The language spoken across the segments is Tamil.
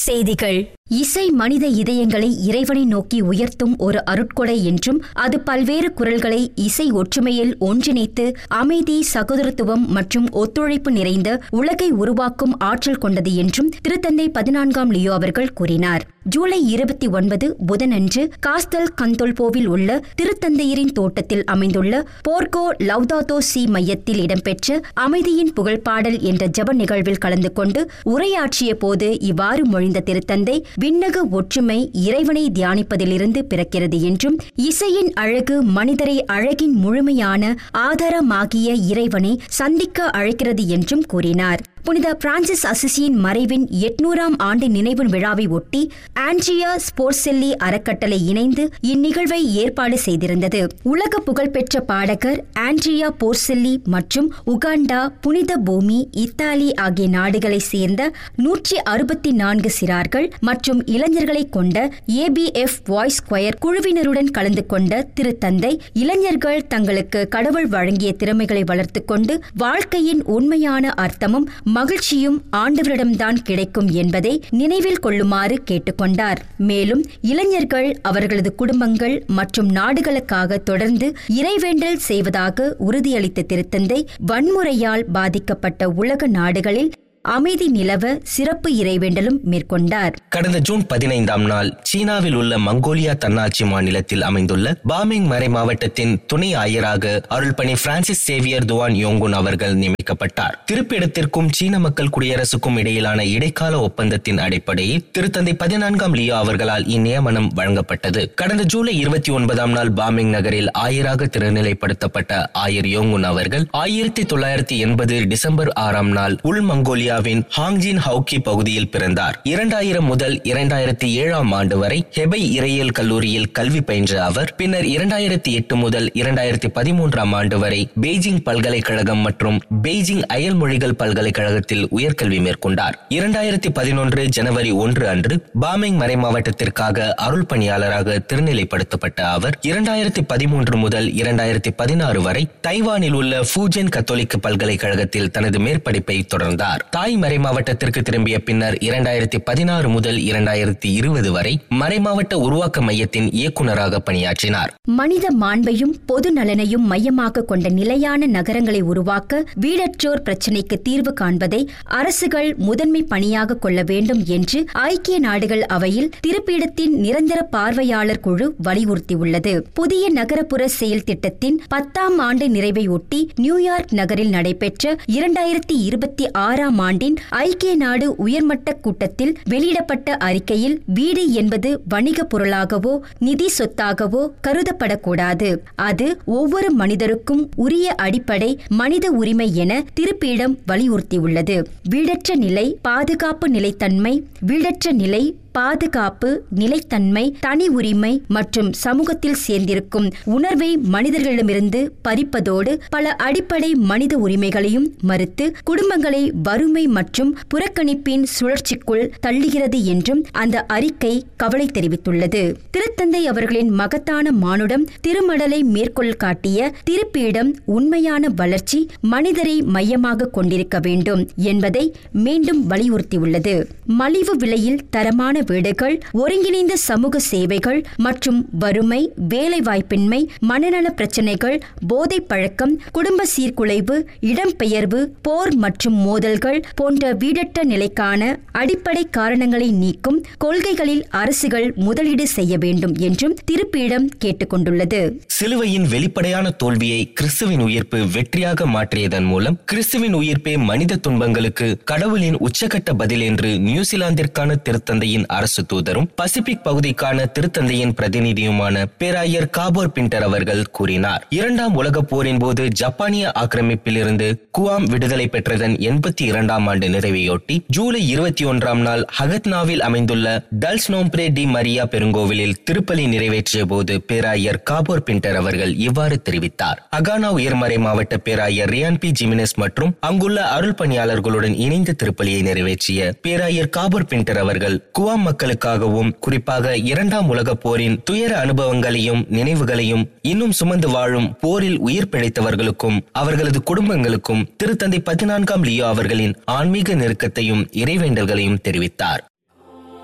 செய்திகள் இசை மனித இதயங்களை இறைவனை நோக்கி உயர்த்தும் ஒரு அருட்கொடை என்றும் அது பல்வேறு குரல்களை இசை ஒற்றுமையில் ஒன்றிணைத்து அமைதி சகோதரத்துவம் மற்றும் ஒத்துழைப்பு நிறைந்த உலகை உருவாக்கும் ஆற்றல் கொண்டது என்றும் திருத்தந்தை பதினான்காம் லியோ அவர்கள் கூறினார் ஜூலை இருபத்தி ஒன்பது புதனன்று காஸ்தல் கந்தோல்போவில் உள்ள திருத்தந்தையரின் தோட்டத்தில் அமைந்துள்ள போர்கோ லவ்தாதோ சி மையத்தில் இடம்பெற்ற அமைதியின் புகழ்பாடல் என்ற ஜப நிகழ்வில் கலந்து கொண்டு உரையாற்றிய போது இவ்வாறு மொழிந்த திருத்தந்தை விண்ணக ஒற்றுமை இறைவனை தியானிப்பதிலிருந்து பிறக்கிறது என்றும் இசையின் அழகு மனிதரை அழகின் முழுமையான ஆதாரமாகிய இறைவனை சந்திக்க அழைக்கிறது என்றும் கூறினார் புனித பிரான்சிஸ் அசிசியின் மறைவின் எட்நூறாம் ஆண்டு நினைவு விழாவை ஒட்டி ஆண்ட்ரியா ஸ்போர்ட்செல்லி அறக்கட்டளை இணைந்து இந்நிகழ்வை ஏற்பாடு செய்திருந்தது உலக புகழ்பெற்ற பாடகர் ஆண்ட்ரியா போர்செல்லி மற்றும் உகாண்டா புனித பூமி இத்தாலி ஆகிய நாடுகளைச் சேர்ந்த நூற்றி அறுபத்தி நான்கு சிறார்கள் மற்றும் இளைஞர்களை கொண்ட ஏபிஎஃப் வாய்ஸ் ஸ்கொயர் குழுவினருடன் கலந்து கொண்ட திருத்தந்தை இளைஞர்கள் தங்களுக்கு கடவுள் வழங்கிய திறமைகளை வளர்த்துக் கொண்டு வாழ்க்கையின் உண்மையான அர்த்தமும் மகிழ்ச்சியும் ஆண்டவரிடம்தான் கிடைக்கும் என்பதை நினைவில் கொள்ளுமாறு கேட்டுக்கொண்டார் மேலும் இளைஞர்கள் அவர்களது குடும்பங்கள் மற்றும் நாடுகளுக்காக தொடர்ந்து இறைவேண்டல் செய்வதாக உறுதியளித்த திருத்தந்தை வன்முறையால் பாதிக்கப்பட்ட உலக நாடுகளில் அமைதி நிலவ சிறப்பு இறைவேண்டலும் மேற்கொண்டார் கடந்த ஜூன் பதினைந்தாம் நாள் சீனாவில் உள்ள மங்கோலியா தன்னாட்சி மாநிலத்தில் அமைந்துள்ள பாமிங் மறை மாவட்டத்தின் துணை ஆயராக அருள்பணி பிரான்சிஸ் சேவியர் துவான் யோங்குன் அவர்கள் நியமிக்கப்பட்டார் திருப்பிடத்திற்கும் சீன மக்கள் குடியரசுக்கும் இடையிலான இடைக்கால ஒப்பந்தத்தின் அடிப்படையில் திருத்தந்தை பதினான்காம் லியோ அவர்களால் இந்நியமனம் வழங்கப்பட்டது கடந்த ஜூலை இருபத்தி ஒன்பதாம் நாள் பாமிங் நகரில் ஆயராக திருநிலைப்படுத்தப்பட்ட ஆயர் யோங்குன் அவர்கள் ஆயிரத்தி தொள்ளாயிரத்தி எண்பது டிசம்பர் ஆறாம் நாள் உள் மங்கோலியாவின் ஹாங்ஜின் ஹவுக்கி பகுதியில் பிறந்தார் இரண்டாயிரம் முதல் இரண்டாயிரத்தி ஏழாம் ஆண்டு வரை ஹெபை இறையியல் கல்லூரியில் கல்வி பயின்ற அவர் பின்னர் இரண்டாயிரத்தி எட்டு முதல் இரண்டாயிரத்தி பதிமூன்றாம் ஆண்டு வரை பெய்ஜிங் பல்கலைக்கழகம் மற்றும் பெய்ஜிங் அயல் மொழிகள் பல்கலைக்கழகத்தில் உயர்கல்வி மேற்கொண்டார் இரண்டாயிரத்தி பதினொன்று ஜனவரி ஒன்று அன்று பாமிங் மறை மாவட்டத்திற்காக அருள் பணியாளராக திருநிலைப்படுத்தப்பட்ட அவர் இரண்டாயிரத்தி பதிமூன்று முதல் இரண்டாயிரத்தி பதினாறு வரை தைவானில் உள்ள ஃபூஜென் கத்தோலிக்க பல்கலைக்கழகத்தில் தனது மேற்படிப்பை தொடர்ந்தார் தாய் மறை மாவட்டத்திற்கு திரும்பிய பின்னர் இரண்டாயிரத்தி பதினாறு முதல் இரண்டாயிரத்தி இருபது வரை மறைமாவட்ட உருவாக்க மையத்தின் இயக்குநராக பணியாற்றினார் மனித மாண்பையும் பொது நலனையும் மையமாக கொண்ட நிலையான நகரங்களை உருவாக்க வீடற்றோர் பிரச்சினைக்கு தீர்வு காண்பதை அரசுகள் முதன்மை பணியாக கொள்ள வேண்டும் என்று ஐக்கிய நாடுகள் அவையில் திருப்பீடத்தின் நிரந்தர பார்வையாளர் குழு வலியுறுத்தியுள்ளது புதிய நகரப்புற செயல் திட்டத்தின் பத்தாம் ஆண்டு நிறைவை ஒட்டி நியூயார்க் நகரில் நடைபெற்ற இரண்டாயிரத்தி இருபத்தி ஆறாம் ஆண்டின் ஐக்கிய நாடு உயர்மட்ட கூட்டத்தில் வெளியிடப்பட்ட அறிக்கையில் வீடு என்பது வணிக பொருளாகவோ நிதி சொத்தாகவோ கருதப்படக்கூடாது அது ஒவ்வொரு மனிதருக்கும் உரிய அடிப்படை மனித உரிமை என திருப்பியிடம் வலியுறுத்தியுள்ளது வீடற்ற நிலை பாதுகாப்பு நிலைத்தன்மை வீடற்ற நிலை பாதுகாப்பு நிலைத்தன்மை தனி உரிமை மற்றும் சமூகத்தில் சேர்ந்திருக்கும் உணர்வை மனிதர்களிடமிருந்து பறிப்பதோடு பல அடிப்படை மனித உரிமைகளையும் மறுத்து குடும்பங்களை வறுமை மற்றும் புறக்கணிப்பின் சுழற்சிக்குள் தள்ளுகிறது என்றும் அந்த அறிக்கை கவலை தெரிவித்துள்ளது திருத்தந்தை அவர்களின் மகத்தான மானுடம் திருமடலை மேற்கோள் காட்டிய திருப்பீடம் உண்மையான வளர்ச்சி மனிதரை மையமாக கொண்டிருக்க வேண்டும் என்பதை மீண்டும் வலியுறுத்தியுள்ளது மலிவு விலையில் தரமான வீடுகள் ஒருங்கிணைந்த சமூக சேவைகள் மற்றும் வறுமை வேலைவாய்ப்பின்மை மனநல பிரச்சினைகள் போதை பழக்கம் குடும்ப சீர்குலைவு இடம்பெயர்வு போர் மற்றும் மோதல்கள் போன்ற வீடற்ற நிலைக்கான அடிப்படை காரணங்களை நீக்கும் கொள்கைகளில் அரசுகள் முதலீடு செய்ய வேண்டும் என்றும் திருப்பீடம் கேட்டுக்கொண்டுள்ளது சிலுவையின் வெளிப்படையான தோல்வியை கிறிஸ்துவின் உயிர்ப்பு வெற்றியாக மாற்றியதன் மூலம் கிறிஸ்துவின் உயிர்ப்பே மனித துன்பங்களுக்கு கடவுளின் உச்சகட்ட பதில் என்று நியூசிலாந்திற்கான திருத்தந்தையின் அரசு தூதரும் பசிபிக் பகுதிக்கான திருத்தந்தையின் பிரதிநிதியுமான பேராயர் காபோர் பிண்டர் அவர்கள் கூறினார் இரண்டாம் உலகப் போரின் போது ஜப்பானிய ஆக்கிரமிப்பிலிருந்து குவாம் விடுதலை பெற்றதன் எண்பத்தி இரண்டாம் ஆண்டு நிறைவையொட்டி ஜூலை இருபத்தி ஒன்றாம் நாள் ஹகத்னாவில் அமைந்துள்ள டல்ஸ் நோம்ப்ரே டி மரியா பெருங்கோவிலில் திருப்பலி நிறைவேற்றிய போது பேராயர் காபோர் பிண்டர் அவர்கள் இவ்வாறு தெரிவித்தார் அகானா உயர்மறை மாவட்ட பேராயர் ரியான் பி ஜிமினஸ் மற்றும் அங்குள்ள அருள் பணியாளர்களுடன் இணைந்து திருப்பலியை நிறைவேற்றிய பேராயர் காபூர் பிண்டர் அவர்கள் குவாம் மக்களுக்காகவும் குறிப்பாக இரண்டாம் உலகப் போரின் துயர அனுபவங்களையும் நினைவுகளையும் இன்னும் சுமந்து வாழும் போரில் உயிர் பிழைத்தவர்களுக்கும் அவர்களது குடும்பங்களுக்கும் திருத்தந்தை பதினான்காம் லியோ அவர்களின் ஆன்மீக நெருக்கத்தையும் இறைவேண்டல்களையும் தெரிவித்தார்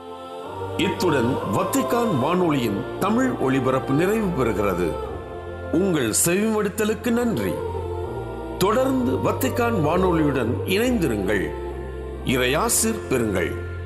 இத்துடன் வத்திக்கான் வானொலியின் தமிழ் ஒளிபரப்பு நிறைவு பெறுகிறது உங்கள் செவிமடுத்தலுக்கு நன்றி தொடர்ந்து வத்திக்கான் வானொலியுடன் இணைந்திருங்கள் இறையாசிர் பெறுங்கள்